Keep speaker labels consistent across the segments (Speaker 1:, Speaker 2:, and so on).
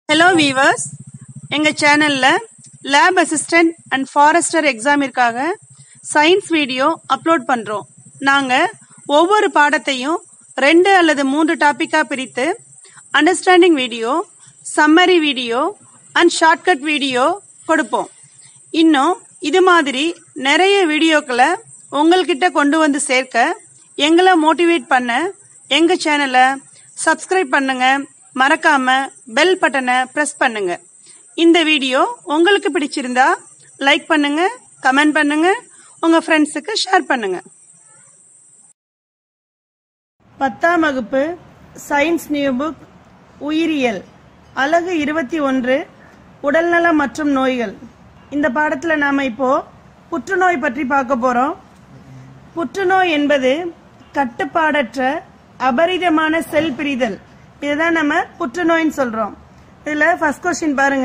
Speaker 1: hello viewers எங்கள் சேனலில் lab assistant and forester எக்ஸாமிற்காக சயின்ஸ் வீடியோ அப்லோட் பண்ணுறோம் நாங்கள் ஒவ்வொரு பாடத்தையும் ரெண்டு அல்லது மூன்று டாப்பிக்காக பிரித்து understanding video summary video and shortcut video கொடுப்போம் இன்னும் இது மாதிரி நிறைய வீடியோக்களை உங்கள்கிட்ட கொண்டு வந்து சேர்க்க எங்களை மோட்டிவேட் பண்ண எங்கள் சேனலை சப்ஸ்கிரைப் பண்ணுங்க மறக்காம பெல் பட்டனை ப்ரெஸ் பண்ணுங்க இந்த வீடியோ உங்களுக்கு பிடிச்சிருந்தா லைக் பண்ணுங்க கமெண்ட் பண்ணுங்க உங்க ஃப்ரெண்ட்ஸுக்கு ஷேர் பண்ணுங்க பத்தாம் வகுப்பு சயின்ஸ் நியூ புக் உயிரியல் அலகு இருபத்தி ஒன்று உடல்நலம் மற்றும் நோய்கள் இந்த பாடத்துல நாம இப்போ புற்றுநோய் பற்றி பார்க்க போறோம் புற்றுநோய் என்பது கட்டுப்பாடற்ற அபரிதமான செல் பிரிதல் இதுதான் நம்ம புற்றுநோய்னு சொல்றோம் இதுல ஃபர்ஸ்ட் கொஸ்டின் பாருங்க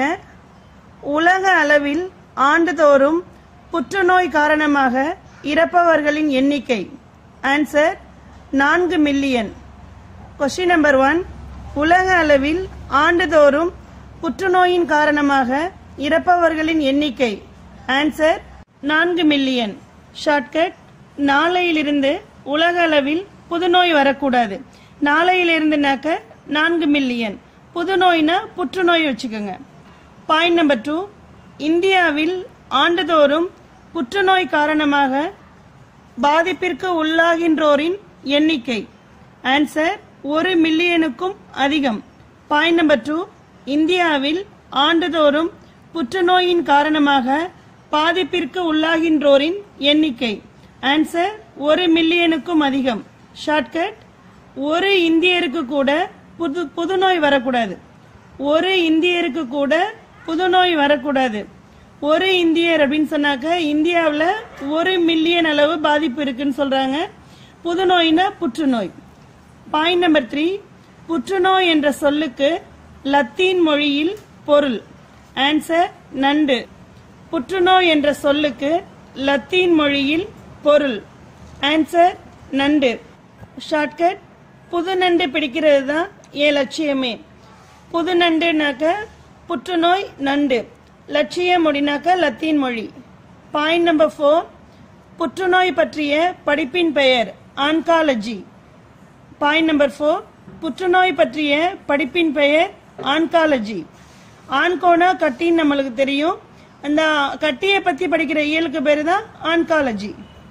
Speaker 1: உலக அளவில் ஆண்டுதோறும் புற்றுநோய் காரணமாக இறப்பவர்களின் எண்ணிக்கை ஆன்சர் நான்கு மில்லியன் கொஸ்டின் நம்பர் ஒன் உலக அளவில் ஆண்டுதோறும் புற்றுநோயின் காரணமாக இறப்பவர்களின் எண்ணிக்கை ஆன்சர் நான்கு மில்லியன் ஷார்ட்கட் நாளையிலிருந்து உலக அளவில் புதுநோய் வரக்கூடாது நாளையிலிருந்துனாக்க நான்கு மில்லியன் புதுநோய்னா புற்றுநோய் வச்சுக்கோங்க பாயிண்ட் நம்பர் டூ இந்தியாவில் ஆண்டுதோறும் புற்றுநோய் காரணமாக பாதிப்பிற்கு உள்ளாகின்றோரின் எண்ணிக்கை ஆன்சர் ஒரு மில்லியனுக்கும் அதிகம் பாயிண்ட் நம்பர் டூ இந்தியாவில் ஆண்டுதோறும் புற்றுநோயின் காரணமாக பாதிப்பிற்கு உள்ளாகின்றோரின் எண்ணிக்கை ஆன்சர் ஒரு மில்லியனுக்கும் அதிகம் ஷார்ட்கட் ஒரு இந்தியருக்கு கூட புது புதுநோய் வரக்கூடாது ஒரு இந்தியருக்கு கூட புதுநோய் வரக்கூடாது ஒரு இந்தியர் அப்படின்னு சொன்னாக்க இந்தியாவில் ஒரு மில்லியன் அளவு பாதிப்பு இருக்குன்னு சொல்றாங்க புதுநோய்னா புற்றுநோய் பாயிண்ட் நம்பர் த்ரீ புற்றுநோய் என்ற சொல்லுக்கு லத்தீன் மொழியில் பொருள் ஆன்சர் நண்டு புற்றுநோய் என்ற சொல்லுக்கு லத்தீன் மொழியில் பொருள் ஆன்சர் நண்டு ஷார்ட்கட் புது நண்டு பிடிக்கிறது தான் என் லட்சியமே புது நண்டுனாக்க புற்றுநோய் நண்டு லட்சிய மொழினாக்க லத்தீன் மொழி பாயிண்ட் நம்பர் ஃபோர் புற்றுநோய் பற்றிய படிப்பின் பெயர் ஆன்காலஜி பாயிண்ட் நம்பர் ஃபோர் புற்றுநோய் பற்றிய படிப்பின் பெயர் ஆன்காலஜி ஆன்கோனா கட்டின்னு நம்மளுக்கு தெரியும் அந்த கட்டியை பத்தி படிக்கிற இயலுக்கு பேரு தான் ஆன்காலஜி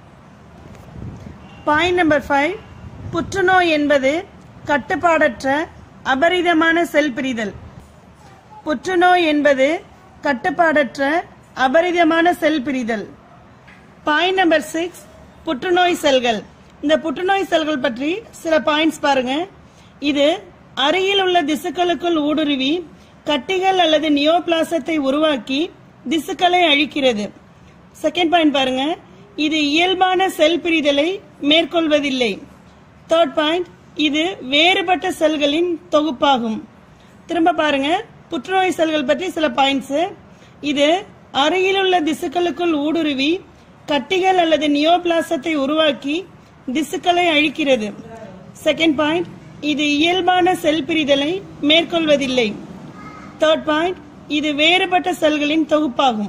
Speaker 1: பாயிண்ட் நம்பர் ஃபைவ் புற்றுநோய் என்பது கட்டுப்பாடற்ற அபரிதமான செல் பிரிதல் புற்றுநோய் என்பது கட்டுப்பாடற்ற அபரிதமான செல் பிரிதல் பாயிண்ட் நம்பர் சிக்ஸ் புற்றுநோய் செல்கள் இந்த புற்றுநோய் செல்கள் பற்றி சில பாயிண்ட்ஸ் பாருங்க இது அருகில் உள்ள திசுக்களுக்குள் ஊடுருவி கட்டிகள் அல்லது நியோபிளாசத்தை உருவாக்கி திசுக்களை அழிக்கிறது செகண்ட் பாயிண்ட் பாருங்க இது இயல்பான செல் பிரிதலை மேற்கொள்வதில்லை தேர்ட் பாயிண்ட் இது வேறுபட்ட செல்களின் தொகுப்பாகும் திரும்ப பாருங்க புற்றுநோய் செல்கள் பற்றி சில பாயிண்ட்ஸ் இது அருகிலுள்ள திசுக்களுக்குள் ஊடுருவி கட்டிகள் அல்லது நியோபிளாசத்தை உருவாக்கி திசுக்களை அழிக்கிறது செகண்ட் பாயிண்ட் இது இயல்பான செல் பிரிதலை மேற்கொள்வதில்லை தேர்ட் பாயிண்ட் இது வேறுபட்ட செல்களின் தொகுப்பாகும்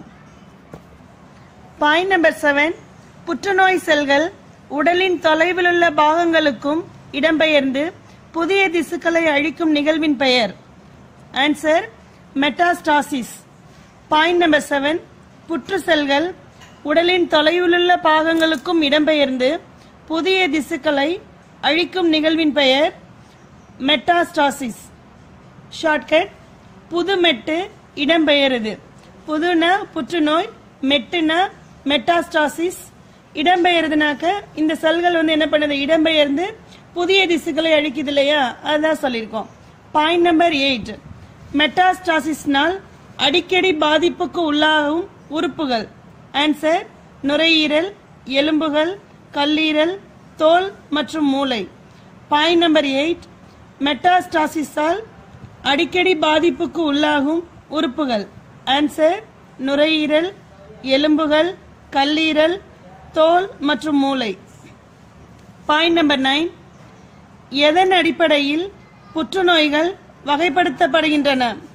Speaker 1: பாயிண்ட் நம்பர் செவன் புற்றுநோய் செல்கள் உடலின் தொலைவிலுள்ள பாகங்களுக்கும் இடம்பெயர்ந்து புதிய திசுக்களை அழிக்கும் நிகழ்வின் பெயர் answer metastasis point number seven புற்று செல்கள் உடலின் தொலைவிலுள்ள பாகங்களுக்கும் இடம்பெயர்ந்து புதிய திசுக்களை அழிக்கும் நிகழ்வின் பெயர் மெட்டாஸ்டாசிஸ் ஷார்ட்கட் புது மெட்டு இடம்பெயருது புதுனா புற்றுநோய் மெட்டுனா மெட்டாஸ்டாசிஸ் இடம்பெயருதுனாக்க இந்த செல்கள் வந்து என்ன பண்ணுது இடம்பெயர்ந்து புதிய திசுக்களை அழிக்குது இல்லையா அதான் சொல்லியிருக்கோம் பாயிண்ட் நம்பர் எயிட் மெட்டாஸ்டாசிஸ்னால் அடிக்கடி பாதிப்புக்கு உள்ளாகும் உறுப்புகள் ஆன்சர் நுரையீரல் எலும்புகள் கல்லீரல் தோல் மற்றும் மூளை பாயிண்ட் நம்பர் எயிட் மெட்டாஸ்டாசிஸால் அடிக்கடி பாதிப்புக்கு உள்ளாகும் உறுப்புகள் ஆன்சர் நுரையீரல் எலும்புகள் கல்லீரல் தோல் மற்றும் மூளை பாயிண்ட் நம்பர் நைன் எதன் அடிப்படையில் புற்றுநோய்கள் வகைப்படுத்தப்படுகின்றன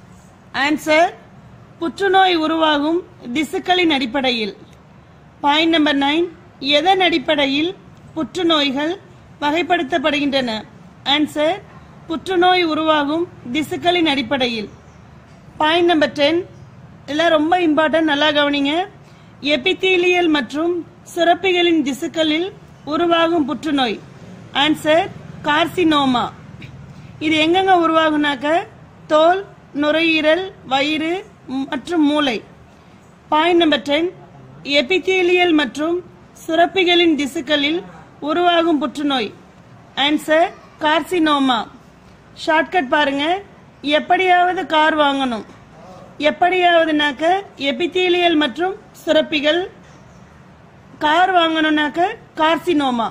Speaker 1: ஆன்சர் புற்றுநோய் உருவாகும் திசுக்களின் அடிப்படையில் பாயிண்ட் நம்பர் நைன் எதன் அடிப்படையில் புற்றுநோய்கள் வகைப்படுத்தப்படுகின்றன ஆன்சர் புற்றுநோய் உருவாகும் திசுக்களின் அடிப்படையில் பாயிண்ட் நம்பர் டென் இதெல்லாம் ரொம்ப இம்பார்ட்டன்ட் நல்லா கவனிங்க எபித்தீலியல் மற்றும் சுரப்பிகளின் திசுக்களில் உருவாகும் புற்றுநோய் ஆன்சர் கார்சினோமா இது எங்கெங்க உருவாகுனாக்க தோல் நுரையீரல் வயிறு மற்றும் மூளை பாயிண்ட் நம்பர் டென் எபித்தீலியல் மற்றும் சுரப்பிகளின் திசுக்களில் உருவாகும் புற்றுநோய் ஆன்சர் கார்சினோமா ஷார்ட்கட் பாருங்க எப்படியாவது கார் வாங்கணும் எப்படியாவதுனாக்க எபித்தீலியல் மற்றும் சுரப்பிகள் கார் வாங்கணும்னாக்க carcinoma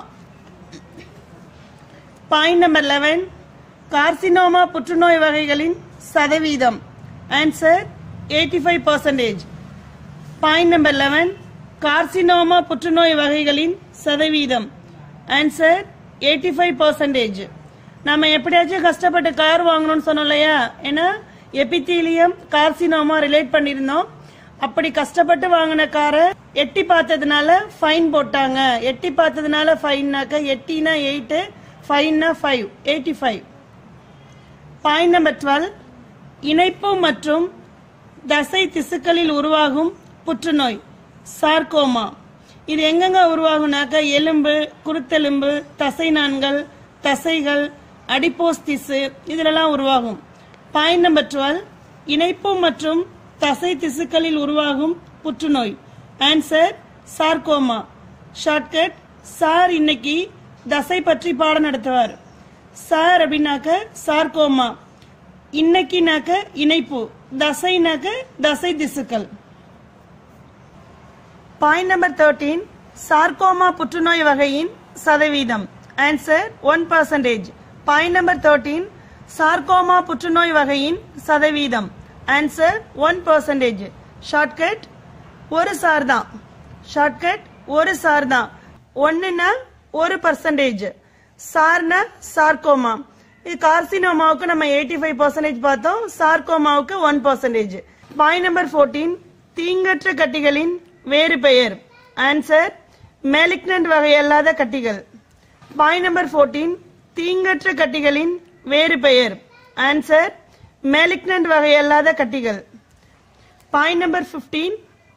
Speaker 1: point number eleven carcinoma புற்றுநோய் வகைகளின் சதவீதம் answer eighty five percentage point number eleven carcinoma புற்றுநோய் வகைகளின் சதவீதம் ஆன்சர் எயிட்டி ஃபைவ் பர்சன்டேஜ் நம்ம எப்படியாச்சும் கஷ்டப்பட்டு கார் வாங்கணும்னு சொன்னோம் இல்லையா ஏன்னா எபித்தீலியம் கார்சினோமா ரிலேட் பண்ணியிருந்தோம் அப்படி கஷ்டப்பட்டு வாங்கின காரை எட்டி பார்த்ததுனால ஃபைன் போட்டாங்க எட்டி பார்த்ததுனால ஃபைன்னாக்க எட்டினா எயிட்டு ஃபைன்னா five eighty five point number twelve இணைப்பு மற்றும் தசை திசுக்களில் உருவாகும் புற்றுநோய் சார்கோமா இது எங்கெங்க உருவாகுனாக்க எலும்பு குருத்தெலும்பு தசை நான்கள் தசைகள் அடிப்போஸ் திசு இதிலெல்லாம் உருவாகும் பாயிண்ட் நம்பர் டுவெல் இணைப்பு மற்றும் தசை திசுக்களில் உருவாகும் புற்றுநோய் ஆன்சர் சார்கோமா ஷார்ட்கட் சார் இன்னைக்கு தசை பற்றி பாடம் நடத்துவார் சார் அப்படின்னாக்க சார்கோமா இன்னைக்குனாக்க இணைப்பு தசைனாக்க தசை திசுக்கள் பாயிண்ட் நம்பர் தேர்ட்டீன் சார்கோமா புற்றுநோய் வகையின் சதவீதம் answer one percentage point number thirteen sarcoma புற்றுநோய் வகையின் சதவீதம் ஆன்சர் ஒன் பர்சன்டேஜ் ஷார்ட்கட் ஒரு சார் தான் ஷார்ட்கட் ஒரு சார் தான் ஒன்னுனா ஒரு பர்சன்டேஜ் சார்னா சார்கோமா இது கார்சினோமாவுக்கு நம்ம எயிட்டி ஃபைவ் பர்சன்டேஜ் பார்த்தோம் சார்கோமாவுக்கு one percentage point number fourteen தீங்கற்ற கட்டிகளின் வேறு பெயர் ஆன்சர் மேலிக்னன்ட் வகையல்லாத கட்டிகள் பாயிண்ட் நம்பர் ஃபோர்டீன் தீங்கற்ற கட்டிகளின் வேறு பெயர் ஆன்சர் மேலிக்னன்ட் வகையல்லாத கட்டிகள் பாயிண்ட் நம்பர் பிப்டீன்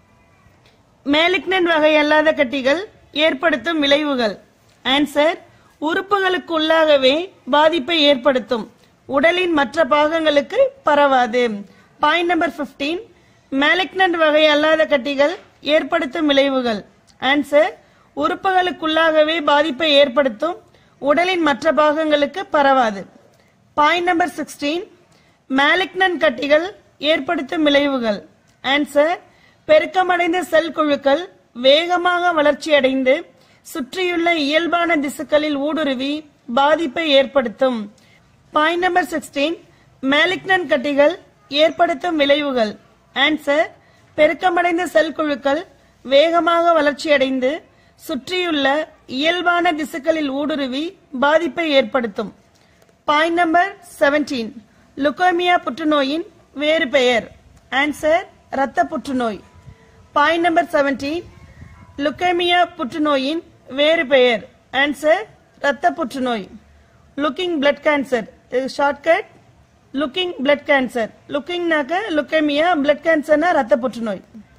Speaker 1: மேலிக்னன்ட் வகையல்லாத கட்டிகள் ஏற்படுத்தும் விளைவுகள் ஆன்சர் உறுப்புகளுக்குள்ளாகவே பாதிப்பை ஏற்படுத்தும் உடலின் மற்ற பாகங்களுக்கு பரவாது பாயிண்ட் நம்பர் பிப்டீன் மேலிக்னன்ட் வகை அல்லாத கட்டிகள் ஏற்படுத்தும் விளைவுகள் ஆன்சர் உறுப்புகளுக்குள்ளாகவே பாதிப்பை ஏற்படுத்தும் உடலின் மற்ற பாகங்களுக்கு பரவாது பாயிண்ட் நம்பர் சிக்ஸ்டீன் மேலிக்னன் கட்டிகள் ஏற்படுத்தும் விளைவுகள் ஆன்சர் பெருக்கமடைந்த செல் குழுக்கள் வேகமாக வளர்ச்சியடைந்து சுற்றியுள்ள இயல்பான திசுக்களில் ஊடுருவி பாதிப்பை ஏற்படுத்தும் பாயிண்ட் நம்பர் சிக்ஸ்டீன் மேலிக்னன் கட்டிகள் ஏற்படுத்தும் விளைவுகள் ஆன்சர் பெருக்கமடைந்த செல் குழுக்கள் வேகமாக வளர்ச்சியடைந்து சுற்றியுள்ள இயல்பான திசுக்களில் ஊடுருவி பாதிப்பை ஏற்படுத்தும் பாயிண்ட் நம்பர் செவன்டீன் லுகோமியா புற்றுநோயின் வேறு பெயர் ஆன்சர் இரத்த புற்றுநோய் பாயிண்ட் நம்பர் செவன்டீன் லுகேமியா புற்றுநோயின் வேறு பெயர் ஆன்சர் இரத்த புற்றுநோய் லுக்கிங் பிளட் கேன்சர் இது ஷார்ட்கட் லுக்கிங் பிளட் கேன்சர் லுக்கிங்னாக்க லுக்கேமியா பிளட் கேன்சர்னா ரத்த புற்றுநோய்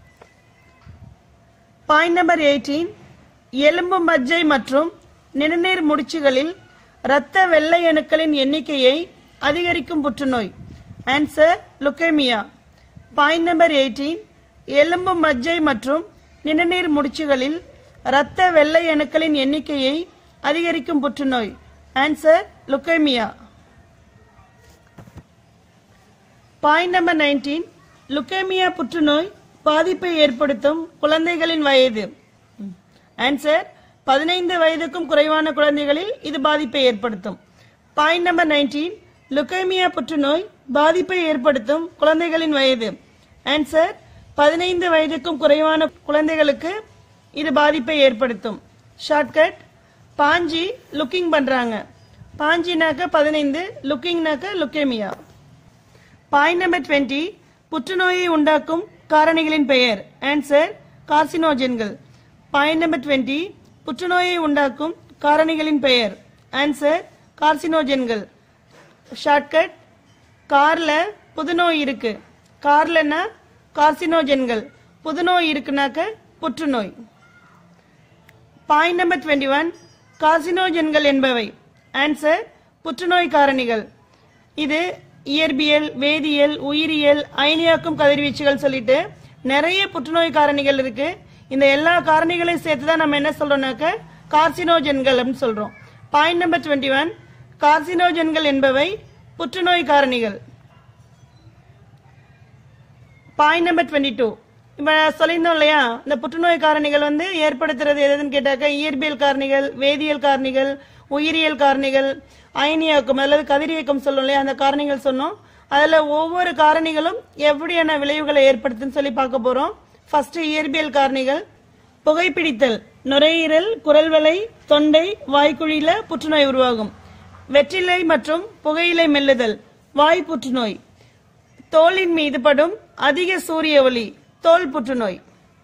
Speaker 1: பாயிண்ட் நம்பர் எயிட்டீன் எலும்பு மஜ்ஜை மற்றும் நிணநீர் முடிச்சுகளில் இரத்த வெள்ளை அணுக்களின் எண்ணிக்கையை அதிகரிக்கும் புற்றுநோய் answer leukaemia point number eighteen எலும்பு மஜ்ஜை மற்றும் நிணநீர் முடிச்சுகளில் இரத்த வெள்ளை அணுக்களின் எண்ணிக்கையை அதிகரிக்கும் புற்றுநோய் answer leukaemia point number nineteen leukaemia புற்றுநோய் பாதிப்பை ஏற்படுத்தும் குழந்தைகளின் வயது ஆன்சர் பதினைந்து வயதுக்கும் குறைவான குழந்தைகளில் இது பாதிப்பை ஏற்படுத்தும் பாயிண்ட் நம்பர் நைன்டீன் லுக்கேமியா புற்றுநோய் பாதிப்பை ஏற்படுத்தும் குழந்தைகளின் வயது ஆன்சர் பதினைந்து வயதுக்கும் குறைவான குழந்தைகளுக்கு இது பாதிப்பை ஏற்படுத்தும் ஷார்ட்கட் பாஞ்சி லுக்கிங் பண்றாங்க பாஞ்சினாக்க பதினைந்து லுக்கிங்னாக்க லுக்கேமியா பாயிண்ட் நம்பர் டுவெண்ட்டி புற்றுநோயை உண்டாக்கும் காரணிகளின் பெயர் ஆன்சர் கார்சினோஜென்கள் பாயிண்ட் நம்பர் டுவெண்ட்டி புற்றுநோயை உண்டாக்கும் காரணிகளின் பெயர் ஆன்சர் கார்சினோஜென்கள் ஷார்ட்கட் கார்ல புதுநோய் இருக்கு கார்லனா கார்சினோஜென்கள் புதுநோய் இருக்குனாக்க புற்றுநோய் பாயிண்ட் நம்பர் டுவெண்ட்டி ஒன் கார்சினோஜென்கள் என்பவை ஆன்சர் புற்றுநோய் காரணிகள் இது இயற்பியல் வேதியியல் உயிரியல் அயனியாக்கும் கதிர்வீச்சுகள் சொல்லிட்டு நிறைய புற்றுநோய் காரணிகள் இருக்கு இந்த எல்லா காரணிகளையும் சேர்த்து தான் நம்ம என்ன சொல்றோம்னாக்க கார்சினோஜென்கள் அப்படின்னு சொல்றோம் பாயிண்ட் நம்பர் டுவெண்ட்டி ஒன் கார்சினோஜென்கள் என்பவை புற்றுநோய் காரணிகள் பாயிண்ட் நம்பர் டுவெண்ட்டி டூ இப்போ சொல்லியிருந்தோம் இல்லையா இந்த புற்றுநோய் காரணிகள் வந்து ஏற்படுத்துறது எதுன்னு கேட்டாக்க இயற்பியல் காரணிகள் வேதியியல் காரணிகள் உயிரியல் காரணிகள் அயனியாக்கம் அல்லது கதிரியக்கம் சொல்லும் இல்லையா அந்த காரணிகள் சொன்னோம் அதுல ஒவ்வொரு காரணிகளும் எப்படியான விளைவுகளை ஏற்படுத்துன்னு சொல்லி பார்க்க போறோம் ஃபர்ஸ்ட் இயற்பியல் காரணிகள் புகைப்பிடித்தல் நுரையீரல் குரல்வளை தொண்டை வாய்க்குழியில புற்றுநோய் உருவாகும் வெற்றிலை மற்றும் புகையிலை மெல்லுதல் வாய் புற்றுநோய் தோலின் மீது படும் அதிக சூரிய ஒளி தோல் புற்றுநோய்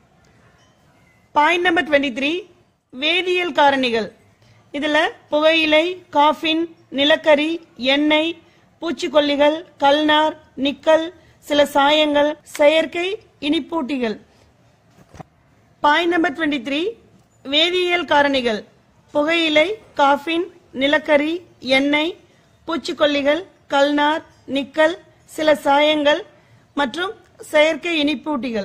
Speaker 1: பாயிண்ட் நம்பர் டுவெண்ட்டி த்ரீ வேதியியல் காரணிகள் இதுல புகையிலை காஃபின் நிலக்கரி எண்ணெய் பூச்சிக்கொல்லிகள் கல்நார் நிக்கல் சில சாயங்கள் செயற்கை இனிப்பூட்டிகள் பாயிண்ட் நம்பர் டுவெண்ட்டி த்ரீ வேதியியல் காரணிகள் புகையிலை காஃபின் நிலக்கரி எண்ணெய் பூச்சிக்கொல்லிகள் கல்நார் நிக்கல் சில சாயங்கள் மற்றும் செயற்கை இனிப்பூட்டிகள்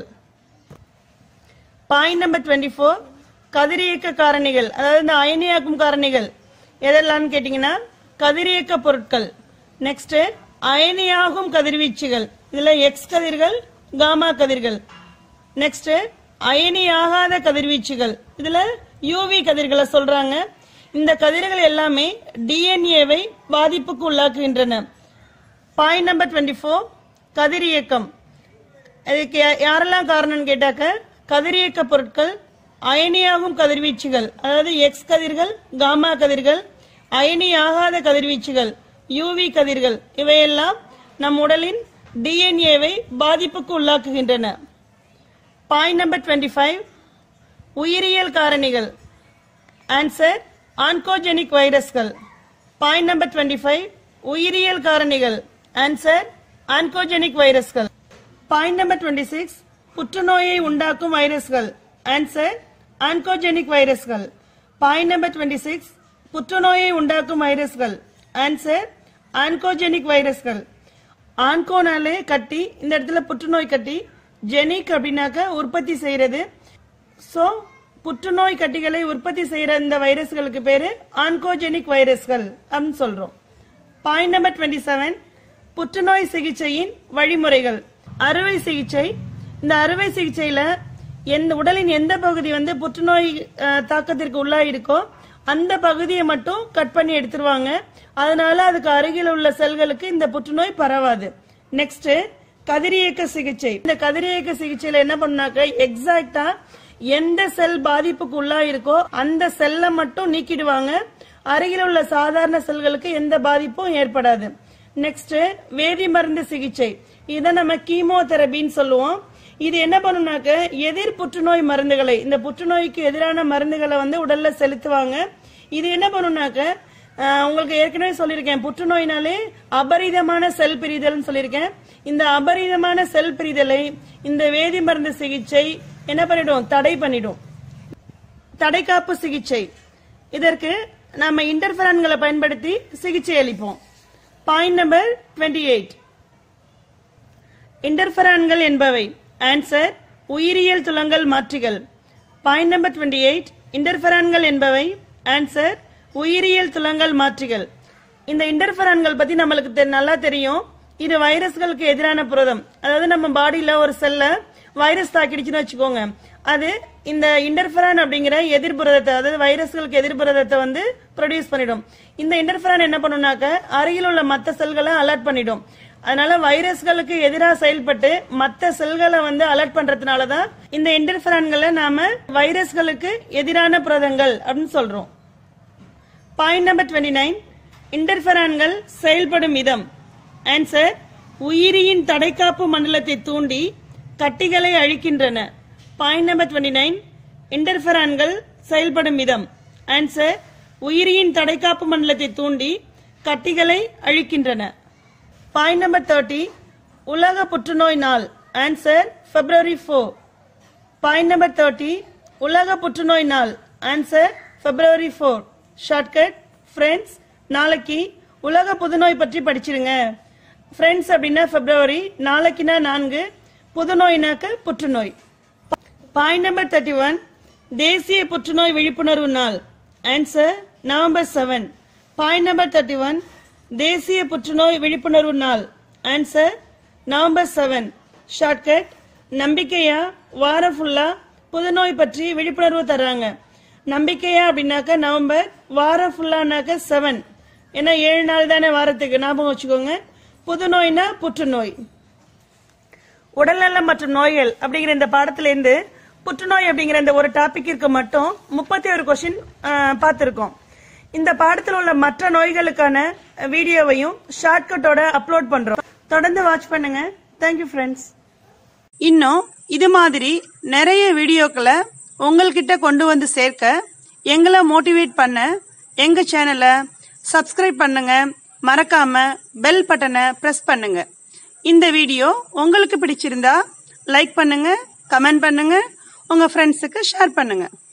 Speaker 1: பாயிண்ட் நம்பர் டுவெண்ட்டி ஃபோர் கதிரியக்க காரணிகள் அதாவது இந்த அயனியாக்கும் காரணிகள் எதெல்லாம் கேட்டீங்கன்னா கதிரியக்க பொருட்கள் நெக்ஸ்ட் அயனியாகும் கதிர்வீச்சுகள் இதுல எக்ஸ் கதிர்கள் காமா கதிர்கள் நெக்ஸ்ட் அயனியாகாத கதிர்வீச்சுகள் இதுல யூவி கதிர்களை சொல்றாங்க இந்த கதிர்கள் எல்லாமே டிஎன்ஏவை பாதிப்புக்கு உள்ளாக்குகின்றன பாயிண்ட் நம்பர் டுவெண்ட்டி ஃபோர் கதிரியக்கம் இதுக்கு யா- யாரெல்லாம் காரணம்னு கேட்டாக்க கதிரியக்க பொருட்கள் அயனியாகும் கதிர்வீச்சுகள் அதாவது எக்ஸ் கதிர்கள் காமா கதிர்கள் அயனியாகாத கதிர்வீச்சுகள் யூவி கதிர்கள் இவையெல்லாம் நம் உடலின் டிஎன்ஏவை பாதிப்புக்கு உள்ளாக்குகின்றன பாயிண்ட் நம்பர் டுவெண்ட்டி ஃபைவ் உயிரியல் காரணிகள் ஆன்சர் ஆன்கோஜெனிக் வைரஸ்கள் பாயிண்ட் நம்பர் டுவெண்ட்டி ஃபைவ் உயிரியல் காரணிகள் ஆன்சர் ஆன்கோஜெனிக் வைரஸ்கள் பாயிண்ட் நம்பர் டுவெண்ட்டி சிக்ஸ் புற்றுநோயை உண்டாக்கும் வைரஸ்கள் ஆன்சர் ஆன்கோஜெனிக் வைரஸ்கள் பாயிண்ட் நம்பர் டுவெண்ட்டி சிக்ஸ் புற்றுநோயை உண்டாக்கும் வைரஸ்கள் ஆன்சர் ஆன்கோஜெனிக் வைரஸ்கள் ஆன்கோனாலே கட்டி இந்த இடத்துல புற்றுநோய் கட்டி ஜெனிக் அப்படின்னாக்க உற்பத்தி செய்யறது சோ புற்றுநோய் கட்டிகளை உற்பத்தி செய்யற இந்த வைரஸ்களுக்கு பேரு ஆன்கோஜெனிக் வைரஸ்கள் அப்படின்னு சொல்றோம் பாயிண்ட் நம்பர் டுவெண்ட்டி செவன் புற்றுநோய் சிகிச்சையின் வழிமுறைகள் அறுவை சிகிச்சை இந்த அறுவை சிகிச்சையில எந்த உடலின் எந்த பகுதி வந்து புற்றுநோய் அஹ், தாக்கத்திற்கு உள்ளாயிருக்கோ அந்த பகுதியை மட்டும் கட் பண்ணி எடுத்துருவாங்க அதனால அதுக்கு அருகில் உள்ள செல்களுக்கு இந்த புற்றுநோய் பரவாது நெக்ஸ்ட் கதிரியக்க சிகிச்சை இந்த கதிரியக்க சிகிச்சையில என்ன பண்ணாக்க எக்ஸாக்டா எந்த செல் பாதிப்புக்கு உள்ளாயிருக்கோ அந்த செல்லை மட்டும் நீக்கிடுவாங்க அருகில் உள்ள சாதாரண செல்களுக்கு எந்த பாதிப்பும் ஏற்படாது நெக்ஸ்ட் வேதி மருந்து சிகிச்சை இதை நம்ம கீமோதெரபின்னு சொல்லுவோம் இது என்ன பண்ணுனாக்க எதிர் புற்றுநோய் மருந்துகளை இந்த புற்றுநோய்க்கு எதிரான மருந்துகளை வந்து உடல்ல செலுத்துவாங்க இது என்ன பண்ணுனாக்க ஆஹ், உங்களுக்கு ஏற்கனவே சொல்லியிருக்கேன் புற்றுநோயினாலே அபரிதமான செல் பிரிதல்னு சொல்லியிருக்கேன் இந்த அபரிதமான செல் பிரிதலை இந்த வேதி மருந்து சிகிச்சை என்ன பண்ணிடும் தடை பண்ணிடும் தடைக்காப்பு சிகிச்சை இதற்கு நாம இன்டர்ஃபரன்களை பயன்படுத்தி சிகிச்சை அளிப்போம் பாயிண்ட் நம்பர் டுவெண்ட்டி எயிட் இன்டர்ஃபரான்கள் என்பவை ஆன்சர் உயிரியல் துலங்கல் மாற்றிகள் பாயிண்ட் நம்பர் டுவெண்ட்டி எயிட் இன்டர்ஃபரான்கள் என்பவை ஆன்சர் உயிரியல் துலங்கல் மாற்றிகள் இந்த இன்டர்ஃபரான்கள் பத்தி நம்மளுக்கு தெ- நல்லா தெரியும் இது வைரஸ்களுக்கு எதிரான புரதம் அதாவது நம்ம பாடியில ஒரு செல்ல வைரஸ் தாக்கிடுச்சுன்னு வச்சுக்கோங்க அது இந்த இன்டர்ஃபரான் அப்படிங்கிற எதிர்புரதத்தை அதாவது வைரஸ்களுக்கு எதிர்புரதத்தை வந்து ப்ரொடியூஸ் பண்ணிடும் இந்த இன்டர்ஃபரான் என்ன பண்ணுனாக்க அருகில் உள்ள மற்ற செல்களை அலர்ட் பண்ணிடும் அதனால வைரஸ்களுக்கு எதிராக செயல்பட்டு மற்ற செல்களை வந்து அலர்ட் பண்றதுனால தான் இந்த இன்டர்ஃபரான்களை நாம வைரஸ்களுக்கு எதிரான புரதங்கள் அப்படின்னு சொல்றோம் பாயிண்ட் நம்பர் டுவெண்ட்டி நைன் இன்டர்ஃபரான்கள் செயல்படும் விதம் ஆன்சர் உயிரியின் தடைக்காப்பு மண்டலத்தை தூண்டி கட்டிகளை அழிக்கின்றன பாயிண்ட் நம்பர் டுவெண்ட்டி நைன் இன்டர்ஃபெரான்கள் செயல்படும் விதம் ஆன்சர் உயிரியின் தடைக்காப்பு மண்டலத்தை தூண்டி கட்டிகளை அழிக்கின்றன பாயிண்ட் நம்பர் தேர்ட்டி உலக புற்றுநோய் நாள் answer February four point number thirty உலக புற்றுநோய் நாள் answer February four shortcut friends நாளைக்கு உலக புதுநோய் பற்றி படிச்சிருங்க ஃப்ரெண்ட்ஸ் அப்படின்னா பிப்ரவரி நாளைக்குனா நான்கு புதுநோய்னாக்க புற்றுநோய் பாயிண்ட் நம்பர் தேர்ட்டி ஒன் தேசிய புற்றுநோய் விழிப்புணர்வு நாள் answer November seven point number thirty one தேசிய புற்றுநோய் விழிப்புணர்வு நாள் ஆன்சர் நவம்பர் செவன் ஷார்ட்கட் நம்பிக்கையா வாரம் ஃபுல்லா புதுநோய் பற்றி விழிப்புணர்வு தர்றாங்க நம்பிக்கையா அப்படின்னாக்க நவம்பர் வாரம் ஃபுல்லானாக்க செவன் ஏன்னா ஏழு நாள் தானே வாரத்துக்கு ஞாபகம் வச்சுக்கோங்க புதுநோய்னா புற்றுநோய் உடல்நலம் மற்றும் நோய்கள் அப்படிங்கிற இந்த பாடத்திலேருந்து புற்றுநோய் அப்படிங்கிற இந்த ஒரு டாபிக்கிற்கு மட்டும் முப்பத்தி ஒரு கொஸ்டின் பார்த்துருக்கோம் இந்த பாடத்தில் உள்ள மற்ற நோய்களுக்கான வீடியோவையும் ஷார்ட்கட்டோட அப்லோட் பண்றோம் தொடர்ந்து வாட்ச் பண்ணுங்க தேங்க்யூ ஃப்ரெண்ட்ஸ் இன்னும் இது மாதிரி நிறைய வீடியோக்களை உங்கள்கிட்ட கொண்டு வந்து சேர்க்க எங்களை மோட்டிவேட் பண்ண எங்க சேனலை சப்ஸ்கிரைப் பண்ணுங்க மறக்காம பெல் பட்டனை பிரஸ் பண்ணுங்க இந்த வீடியோ உங்களுக்கு பிடிச்சிருந்தா லைக் பண்ணுங்க கமெண்ட் பண்ணுங்க உங்க ஃப்ரெண்ட்ஸுக்கு ஷேர் பண்ணுங்க